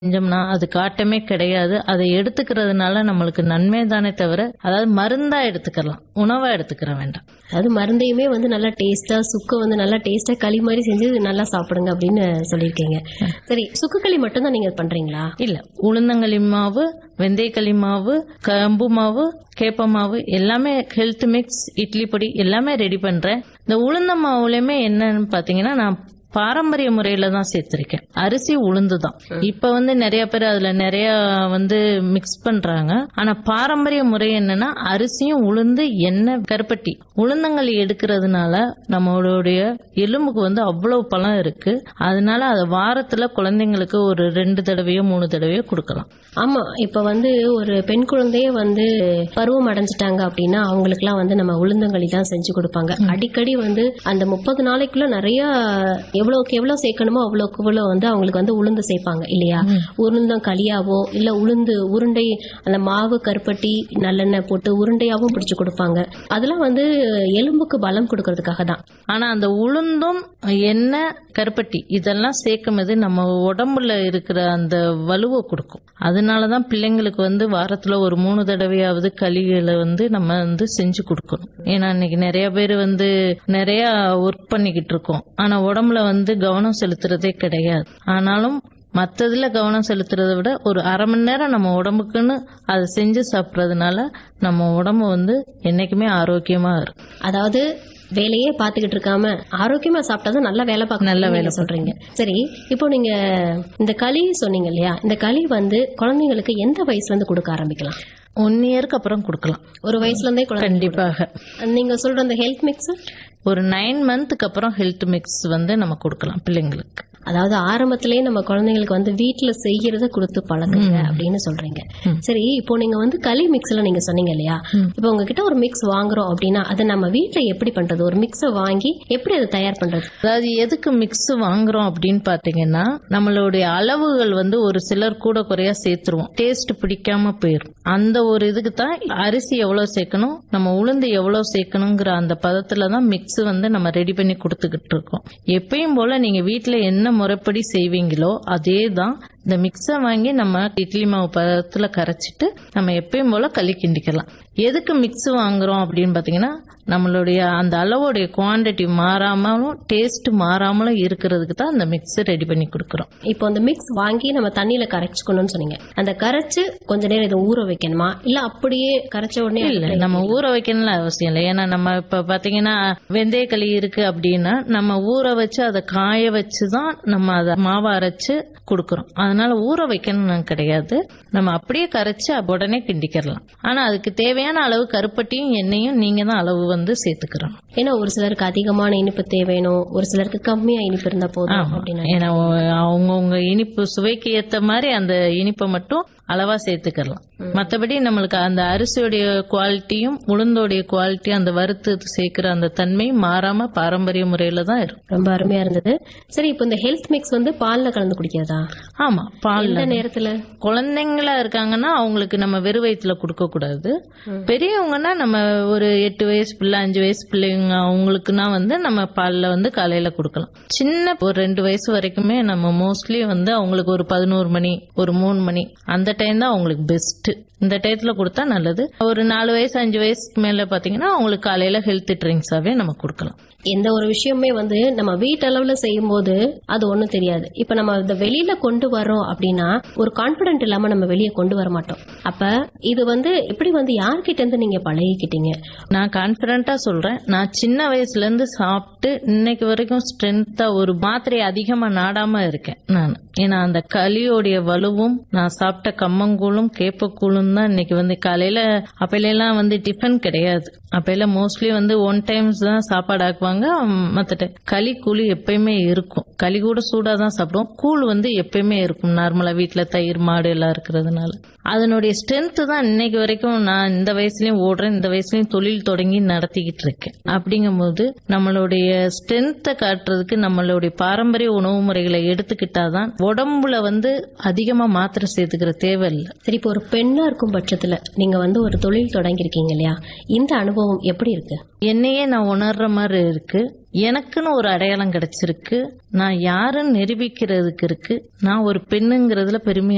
செஞ்சோம்னா அது காட்டமே கிடையாது அதை எடுத்துக்கிறதுனால நம்மளுக்கு நன்மை தானே தவிர அதாவது மருந்தா எடுத்துக்கலாம் உணவா எடுத்துக்கிற வேண்டாம் அது மருந்தையுமே வந்து நல்லா டேஸ்டா சுக்கு வந்து நல்லா டேஸ்டா களி மாதிரி செஞ்சு நல்லா சாப்பிடுங்க அப்படின்னு சொல்லியிருக்கீங்க சரி சுக்கு களி மட்டும் தான் நீங்க பண்றீங்களா இல்ல உளுந்தங்களி மாவு வெந்தயக்களி மாவு கம்பு மாவு கேப்ப மாவு எல்லாமே ஹெல்த் மிக்ஸ் இட்லி பொடி எல்லாமே ரெடி பண்றேன் இந்த உளுந்த மாவுலயுமே என்னன்னு பாத்தீங்கன்னா நான் பாரம்பரிய முறையில தான் சேர்த்திருக்கேன் அரிசி உளுந்து தான் இப்ப வந்து நிறைய பேர் அதுல நிறைய வந்து மிக்ஸ் பண்றாங்க ஆனா பாரம்பரிய முறை என்னன்னா அரிசியும் உளுந்து எண்ணெய் கருப்பட்டி உளுந்தங்களி எடுக்கிறதுனால நம்மளுடைய எலும்புக்கு வந்து அவ்வளவு பலம் இருக்கு அதனால அதை வாரத்துல குழந்தைங்களுக்கு ஒரு ரெண்டு தடவையோ மூணு தடவையோ கொடுக்கலாம் ஆமா இப்ப வந்து ஒரு பெண் குழந்தையே வந்து பருவம் அடைஞ்சிட்டாங்க அப்படின்னா அவங்களுக்குலாம் வந்து நம்ம உளுந்தங்களி தான் செஞ்சு கொடுப்பாங்க அடிக்கடி வந்து அந்த முப்பது நாளைக்குள்ள நிறைய எவ்வளவுக்கு எவ்வளவு சேர்க்கணுமோ அவ்வளவுக்கு எவ்வளவு வந்து அவங்களுக்கு வந்து உளுந்து சேர்ப்பாங்க இல்லையா உளுந்தம் களியாவோ இல்ல உளுந்து உருண்டை அந்த மாவு கருப்பட்டி நல்லெண்ணெய் போட்டு உருண்டையாவும் பிடிச்சு கொடுப்பாங்க அதெல்லாம் வந்து எலும்புக்கு பலம் கொடுக்கறதுக்காக தான் ஆனா அந்த உளுந்தும் எண்ணெய் கருப்பட்டி இதெல்லாம் சேர்க்கும் போது நம்ம உடம்புல இருக்கிற அந்த வலுவை கொடுக்கும் அதனாலதான் பிள்ளைங்களுக்கு வந்து வாரத்துல ஒரு மூணு தடவையாவது களிகளை வந்து நம்ம வந்து செஞ்சு கொடுக்கணும் ஏன்னா இன்னைக்கு நிறைய பேர் வந்து நிறைய ஒர்க் பண்ணிக்கிட்டு இருக்கோம் ஆனா உடம்புல வந்து கவனம் செலுத்துறதே கிடையாது ஆனாலும் மத்ததுல கவனம் செலுத்துறதை விட ஒரு அரை மணி நேரம் நம்ம உடம்புக்குன்னு அதை செஞ்சு சாப்பிட்றதுனால நம்ம உடம்பு வந்து என்னைக்குமே ஆரோக்கியமா இருக்கும் அதாவது வேலையே பாத்துக்கிட்டு இருக்காம ஆரோக்கியமா சாப்பிட்டாதான் நல்லா வேலை பார்க்க நல்ல வேலை சொல்றீங்க சரி இப்போ நீங்க இந்த களி சொன்னீங்க இல்லையா இந்த களி வந்து குழந்தைங்களுக்கு எந்த வயசுல இருந்து கொடுக்க ஆரம்பிக்கலாம் ஒன் இயருக்கு அப்புறம் கொடுக்கலாம் ஒரு வயசுல இருந்தே குழந்தை கண்டிப்பாக நீங்க சொல்ற அந்த ஹெல்த் மிக்ஸ் ஒரு நைன் மந்த்துக்கு அப்புறம் ஹெல்த் மிக்ஸ் வந்து நம்ம கொடுக்கலாம் பிள்ளைங்களுக்கு அதாவது ஆரம்பத்திலேயே நம்ம குழந்தைங்களுக்கு வந்து வீட்டுல செய்யறத கொடுத்து பழக்குங்க அப்படின்னு சொல்றீங்க சரி இப்போ நீங்க வந்து களி மிக்ஸ்ல நீங்க சொன்னீங்க இல்லையா இப்போ உங்ககிட்ட ஒரு மிக்ஸ் வாங்குறோம் அப்படின்னா அதை நம்ம வீட்டுல எப்படி பண்றது ஒரு மிக்ஸை வாங்கி எப்படி அதை தயார் பண்றது அதாவது எதுக்கு மிக்ஸ் வாங்குறோம் அப்படின்னு பாத்தீங்கன்னா நம்மளுடைய அளவுகள் வந்து ஒரு சிலர் கூட குறையா சேர்த்துருவோம் டேஸ்ட் பிடிக்காம போயிடும் அந்த ஒரு இதுக்கு தான் அரிசி எவ்வளவு சேர்க்கணும் நம்ம உளுந்து எவ்வளவு சேர்க்கணுங்கிற அந்த பதத்துல தான் மிக்ஸ் வந்து நம்ம ரெடி பண்ணி கொடுத்துக்கிட்டு இருக்கோம் எப்பயும் போல நீங்க வீட்டுல என்ன முறைப்படி செய்வீங்களோ அதே தான் இந்த மிக்ஸை வாங்கி நம்ம இட்லி மாவு பதத்துல கரைச்சிட்டு நம்ம எப்பயும் போல களி கிண்டிக்கலாம் எதுக்கு மிக்ஸ் வாங்குறோம் அப்படின்னு பாத்தீங்கன்னா நம்மளுடைய அந்த அளவோடைய குவாண்டிட்டி மாறாமலும் டேஸ்ட் மாறாமலும் இருக்கிறதுக்கு தான் அந்த மிக்ஸ் ரெடி பண்ணி கொடுக்குறோம் இப்போ அந்த மிக்ஸ் வாங்கி நம்ம தண்ணியில கரைச்சுக்கணும்னு சொன்னீங்க அந்த கரைச்சு கொஞ்ச நேரம் இதை ஊற வைக்கணுமா இல்ல அப்படியே கரைச்ச உடனே இல்ல நம்ம ஊற வைக்கணும்னு அவசியம் இல்லை ஏன்னா நம்ம இப்ப பாத்தீங்கன்னா வெந்தய களி இருக்கு அப்படின்னா நம்ம ஊற வச்சு அதை காய வச்சு தான் நம்ம அதை மாவை அரைச்சு கொடுக்கறோம் அதனால ஊற வைக்கணும்னு கிடையாது நம்ம அப்படியே கரைச்சு உடனே கிண்டிக்கிறலாம் ஆனா அதுக்கு தேவையான அளவு கருப்பட்டியும் எண்ணெயும் நீங்க தான் அளவு வந்து சேர்த்துக்கிறோம் ஏன்னா ஒரு சிலருக்கு அதிகமான இனிப்பு தேவைணும் ஒரு சிலருக்கு கம்மியா இனிப்பு இருந்தா போதும் அப்படின்னு ஏன்னா அவங்கவுங்க இனிப்பு சுவைக்கு ஏத்த மாதிரி அந்த இனிப்பை மட்டும் அளவா சேர்த்துக்கலாம் மத்தபடி நம்மளுக்கு அந்த அரிசியோடைய குவாலிட்டியும் உளுந்தோடைய குவாலிட்டியும் அந்த வறுத்து சேர்க்கிற அந்த தன்மையும் மாறாம பாரம்பரிய முறையில தான் இருக்கும் ரொம்ப அருமையா இருந்தது சரி இப்போ இந்த ஹெல்த் மிக்ஸ் வந்து பால்ல கலந்து குடிக்கிறதா ஆமா பால்ல எந்த நேரத்துல குழந்தைங்களா இருக்காங்கன்னா அவங்களுக்கு நம்ம வெறு வயிற்றுல கொடுக்க கூடாது பெரியவங்கன்னா நம்ம ஒரு எட்டு வயசு பிள்ளை அஞ்சு வயசு பிள்ளைங்க அவங்களுக்குனா வந்து நம்ம பால்ல வந்து காலையில கொடுக்கலாம் சின்ன ஒரு ரெண்டு வயசு வரைக்குமே நம்ம மோஸ்ட்லி வந்து அவங்களுக்கு ஒரு பதினோரு மணி ஒரு மூணு மணி அந்த டைம் தான் அவங்களுக்கு பெஸ்ட் இந்த டயத்துல கொடுத்தா நல்லது ஒரு நாலு வயசு அஞ்சு வயசுக்கு மேல பாத்தீங்கன்னா அவங்களுக்கு காலையில ஹெல்த் ட்ரிங்க்ஸாவே நம்ம கொடுக்கலாம் எந்த ஒரு விஷயமே வந்து நம்ம வீட்டளவுல செய்யும் போது அது ஒண்ணும் தெரியாது இப்ப நம்ம இத வெளியில கொண்டு வரோம் அப்படின்னா ஒரு கான்பிடென்ட் இல்லாம நம்ம வெளியே கொண்டு வர மாட்டோம் அப்ப இது வந்து எப்படி வந்து யார்கிட்ட இருந்து நீங்க பழகிக்கிட்டீங்க நான் கான்பிடண்டா சொல்றேன் நான் சின்ன வயசுல இருந்து சாப்பிட்டு இன்னைக்கு வரைக்கும் ஸ்ட்ரென்த்தா ஒரு மாத்திரை அதிகமா நாடாம இருக்கேன் நான் ஏன்னா அந்த களியோடைய வலுவும் நான் சாப்பிட்ட கம்மங்கூழும் கேப்பக்கூழும் தான் இன்னைக்கு வந்து காலையில அப்பையில எல்லாம் வந்து டிஃபன் கிடையாது அப்பையில மோஸ்ட்லி வந்து ஒன் டைம்ஸ் தான் சாப்பாடு ஆக்குவாங்க மத்த time களி கூழ் எப்பயுமே இருக்கும் களி கூட சூடா தான் சாப்பிடுவோம் கூழ் வந்து எப்பயுமே இருக்கும் நார்மலா வீட்டுல தயிர் மாடு எல்லாம் இருக்கிறதுனால அதனுடைய ஸ்ட்ரென்த் தான் இன்னைக்கு வரைக்கும் நான் இந்த வயசுலயும் ஓடுறேன் இந்த வயசுலயும் தொழில் தொடங்கி நடத்திக்கிட்டு இருக்கேன் அப்படிங்கும்போது நம்மளுடைய ஸ்ட்ரென்த்தை காட்டுறதுக்கு நம்மளுடைய பாரம்பரிய உணவு முறைகளை எடுத்துக்கிட்டாதான் உடம்புல வந்து அதிகமா மாத்திரை சேர்த்துக்கிற தேவை இல்லை சரி இப்போ ஒரு பெண்ணா இருக்கும் பட்சத்துல நீங்க வந்து ஒரு தொழில் தொடங்கியிருக்கீங்க இல்லையா இந்த அனுபவம் எப்படி இருக்கு என்னையே நான் உணர்ற மாதிரி இருக்கு எனக்குன்னு ஒரு அடையாளம் கிடைச்சிருக்கு நான் யாருன்னு நிரூபிக்கிறதுக்கு இருக்கு நான் ஒரு பெண்ணுங்கிறதுல பெருமையா